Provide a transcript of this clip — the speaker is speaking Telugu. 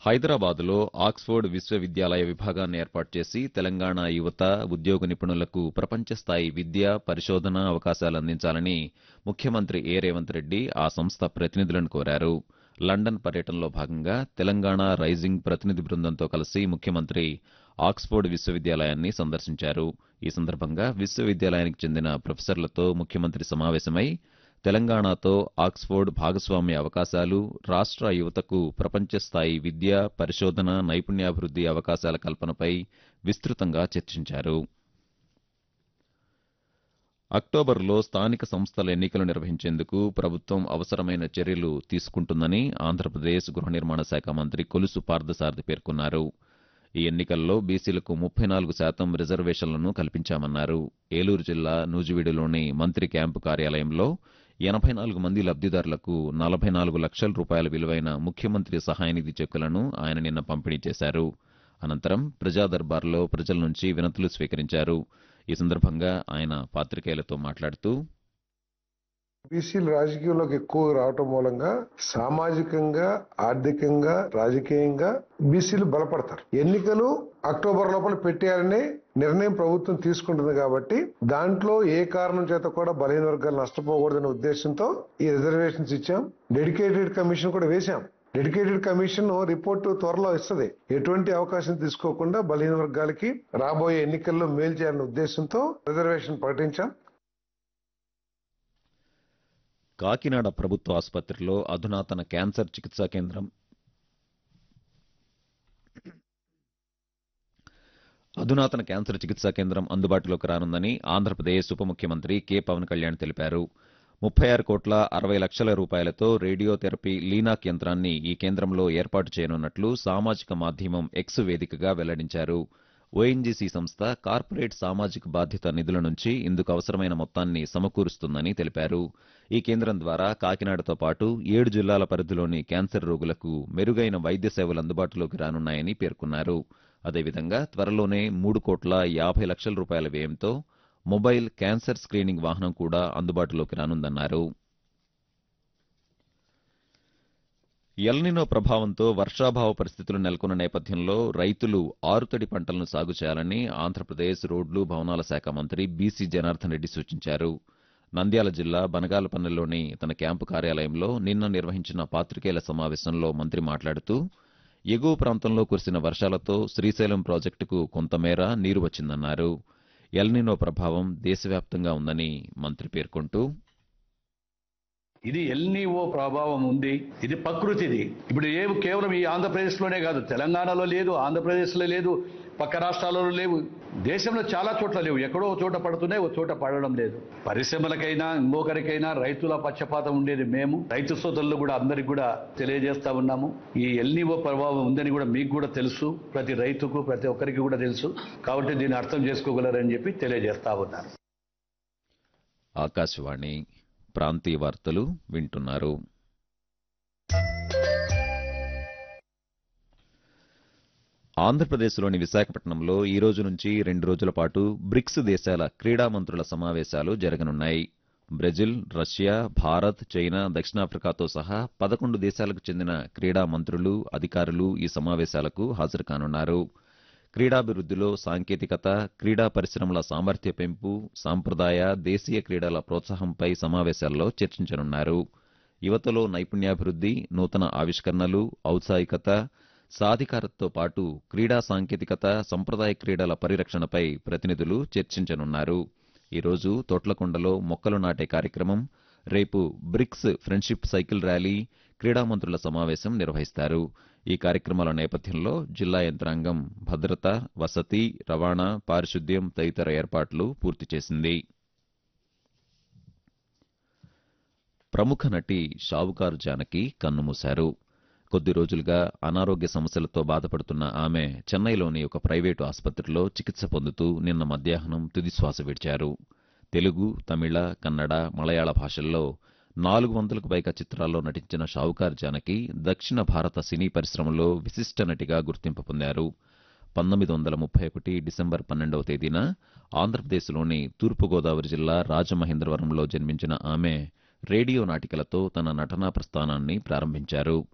హైదరాబాద్లో ఆక్స్ఫోర్డ్ విశ్వవిద్యాలయ విభాగాన్ని ఏర్పాటు చేసి తెలంగాణ యువత ఉద్యోగ నిపుణులకు ప్రపంచ స్థాయి విద్య పరిశోధన అవకాశాలు అందించాలని ముఖ్యమంత్రి ఏ రేవంత్ రెడ్డి ఆ సంస్థ ప్రతినిధులను కోరారు లండన్ పర్యటనలో భాగంగా తెలంగాణ రైజింగ్ ప్రతినిధి బృందంతో కలిసి ముఖ్యమంత్రి ఆక్స్ఫోర్డ్ విశ్వవిద్యాలయాన్ని సందర్శించారు ఈ సందర్భంగా విశ్వవిద్యాలయానికి చెందిన ప్రొఫెసర్లతో ముఖ్యమంత్రి సమావేశమై తెలంగాణతో ఆక్స్ఫోర్డ్ భాగస్వామ్య అవకాశాలు రాష్ట్ర యువతకు ప్రపంచ స్థాయి విద్య పరిశోధన నైపుణ్యాభివృద్ధి అవకాశాల కల్పనపై విస్తృతంగా చర్చించారు అక్టోబర్లో స్థానిక సంస్థల ఎన్నికలు నిర్వహించేందుకు ప్రభుత్వం అవసరమైన చర్యలు తీసుకుంటుందని ఆంధ్రప్రదేశ్ గృహ నిర్మాణ శాఖ మంత్రి కొలుసు పార్థసారథి పేర్కొన్నారు ఈ ఎన్నికల్లో బీసీలకు ముప్పై నాలుగు శాతం రిజర్వేషన్లను కల్పించామన్నారు ఏలూరు జిల్లా నూజివీడులోని మంత్రి క్యాంపు కార్యాలయంలో ఎనభై నాలుగు మంది లబ్దిదారులకు నలభై నాలుగు లక్షల రూపాయల విలువైన ముఖ్యమంత్రి సహాయనిధి చెక్కులను ఆయన నిన్న పంపిణీ చేశారు అనంతరం ప్రజా దర్బార్లో ప్రజల నుంచి వినతులు స్వీకరించారు ఈ సందర్భంగా ఆయన పాత్రికేయులతో మాట్లాడుతూ బీసీలు రాజకీయంలోకి ఎక్కువ రావటం మూలంగా సామాజికంగా ఆర్థికంగా రాజకీయంగా బీసీలు బలపడతారు ఎన్నికలు అక్టోబర్ లోపల పెట్టేయాలనే నిర్ణయం ప్రభుత్వం తీసుకుంటుంది కాబట్టి దాంట్లో ఏ కారణం చేత కూడా బలహీన వర్గాలు నష్టపోకూడదనే ఉద్దేశంతో ఈ రిజర్వేషన్స్ ఇచ్చాం డెడికేటెడ్ కమిషన్ కూడా వేశాం డెడికేటెడ్ కమిషన్ రిపోర్టు త్వరలో ఇస్తుంది ఎటువంటి అవకాశం తీసుకోకుండా బలహీన వర్గాలకి రాబోయే ఎన్నికల్లో మేలు చేయాలనే ఉద్దేశంతో రిజర్వేషన్ ప్రకటించాం కాకినాడ ప్రభుత్వ ఆసుపత్రిలో అధునాతన క్యాన్సర్ చికిత్సా కేంద్రం అధునాతన క్యాన్సర్ చికిత్సా కేంద్రం అందుబాటులోకి రానుందని ఆంధ్రప్రదేశ్ ఉప ముఖ్యమంత్రి కె పవన్ కళ్యాణ్ తెలిపారు ముప్పై ఆరు కోట్ల అరవై లక్షల రూపాయలతో రేడియోథెరపీ లీనాక్ యంత్రాన్ని ఈ కేంద్రంలో ఏర్పాటు చేయనున్నట్లు సామాజిక మాధ్యమం ఎక్స్ వేదికగా వెల్లడించారు ఓఎన్జీసీ సంస్థ కార్పొరేట్ సామాజిక బాధ్యత నిధుల నుంచి ఇందుకు అవసరమైన మొత్తాన్ని సమకూరుస్తుందని తెలిపారు ఈ కేంద్రం ద్వారా కాకినాడతో పాటు ఏడు జిల్లాల పరిధిలోని క్యాన్సర్ రోగులకు మెరుగైన వైద్య సేవలు అందుబాటులోకి రానున్నాయని పేర్కొన్నారు అదేవిధంగా త్వరలోనే మూడు కోట్ల యాభై లక్షల రూపాయల వ్యయంతో మొబైల్ క్యాన్సర్ స్క్రీనింగ్ వాహనం కూడా అందుబాటులోకి రానుందన్నారు ఎల్నినో ప్రభావంతో వర్షాభావ పరిస్థితులు నెలకొన్న నేపథ్యంలో రైతులు ఆరుతడి పంటలను సాగు చేయాలని ఆంధ్రప్రదేశ్ రోడ్లు భవనాల శాఖ మంత్రి బీసీ జనార్దన్ రెడ్డి సూచించారు నంద్యాల జిల్లా బనగాలపల్లెలోని తన క్యాంపు కార్యాలయంలో నిన్న నిర్వహించిన పాత్రికేయుల సమావేశంలో మంత్రి మాట్లాడుతూ ఎగువ ప్రాంతంలో కురిసిన వర్షాలతో శ్రీశైలం ప్రాజెక్టుకు కొంతమేర నీరు వచ్చిందన్నారు ఎల్నినో ప్రభావం దేశవ్యాప్తంగా ఉందని మంత్రి పేర్కొంటూ ఇది ఎల్నీఓ ప్రభావం ఉంది ఇది ప్రకృతిది ఇప్పుడు ఏ కేవలం ఈ ఆంధ్రప్రదేశ్ లోనే కాదు తెలంగాణలో లేదు ఆంధ్రప్రదేశ్ లో లేదు పక్క రాష్ట్రాలలో లేవు దేశంలో చాలా చోట్ల లేవు ఎక్కడో ఒక చోట పడుతున్నాయి ఒక చోట పడడం లేదు పరిశ్రమలకైనా ఇంకొకరికైనా రైతుల పక్షపాతం ఉండేది మేము రైతు సోదరులు కూడా అందరికి కూడా తెలియజేస్తా ఉన్నాము ఈ ఎల్నీఓ ప్రభావం ఉందని కూడా మీకు కూడా తెలుసు ప్రతి రైతుకు ప్రతి ఒక్కరికి కూడా తెలుసు కాబట్టి దీన్ని అర్థం చేసుకోగలరని చెప్పి తెలియజేస్తా ఉన్నారు ఆకాశవాణి ప్రాంతీయ వార్తలు వింటున్నారు ఆంధ్రప్రదేశ్లోని విశాఖపట్నంలో ఈ రోజు నుంచి రెండు రోజుల పాటు బ్రిక్స్ దేశాల క్రీడా మంత్రుల సమావేశాలు జరగనున్నాయి బ్రెజిల్ రష్యా భారత్ చైనా దక్షిణాఫ్రికాతో సహా పదకొండు దేశాలకు చెందిన క్రీడా మంత్రులు అధికారులు ఈ సమావేశాలకు హాజరు కానున్నారు క్రీడాభివృద్ధిలో సాంకేతికత క్రీడా పరిశ్రమల సామర్థ్య పెంపు సాంప్రదాయ దేశీయ క్రీడల ప్రోత్సాహంపై సమావేశాల్లో చర్చించనున్నారు యువతలో నైపుణ్యాభివృద్ధి నూతన ఆవిష్కరణలు ఔత్సాహికత సాధికారతతో పాటు క్రీడా సాంకేతికత సంప్రదాయ క్రీడల పరిరక్షణపై ప్రతినిధులు చర్చించనున్నారు ఈరోజు తోట్లకొండలో మొక్కలు నాటే కార్యక్రమం రేపు బ్రిక్స్ ఫ్రెండ్షిప్ సైకిల్ ర్యాలీ క్రీడా మంత్రుల సమావేశం నిర్వహిస్తారు ఈ కార్యక్రమాల నేపథ్యంలో జిల్లా యంత్రాంగం భద్రత వసతి రవాణా పారిశుద్ధ్యం తదితర ఏర్పాట్లు పూర్తి చేసింది ప్రముఖ నటి షావుకారు జానకి కన్నుమూశారు కొద్ది రోజులుగా అనారోగ్య సమస్యలతో బాధపడుతున్న ఆమె చెన్నైలోని ఒక ప్రైవేటు ఆసుపత్రిలో చికిత్స పొందుతూ నిన్న మధ్యాహ్నం తుదిశ్వాస విడిచారు తెలుగు తమిళ కన్నడ మలయాళ భాషల్లో నాలుగు వందలకు పైగా చిత్రాల్లో నటించిన షావుకార్ జానకి దక్షిణ భారత సినీ పరిశ్రమలో విశిష్ట నటిగా గుర్తింపు పొందారు పంతొమ్మిది వందల ముప్పై ఒకటి డిసెంబర్ పన్నెండవ తేదీన ఆంధ్రప్రదేశ్లోని తూర్పుగోదావరి జిల్లా రాజమహేంద్రవరంలో జన్మించిన ఆమె రేడియో నాటికలతో తన నటనా ప్రస్థానాన్ని ప్రారంభించారు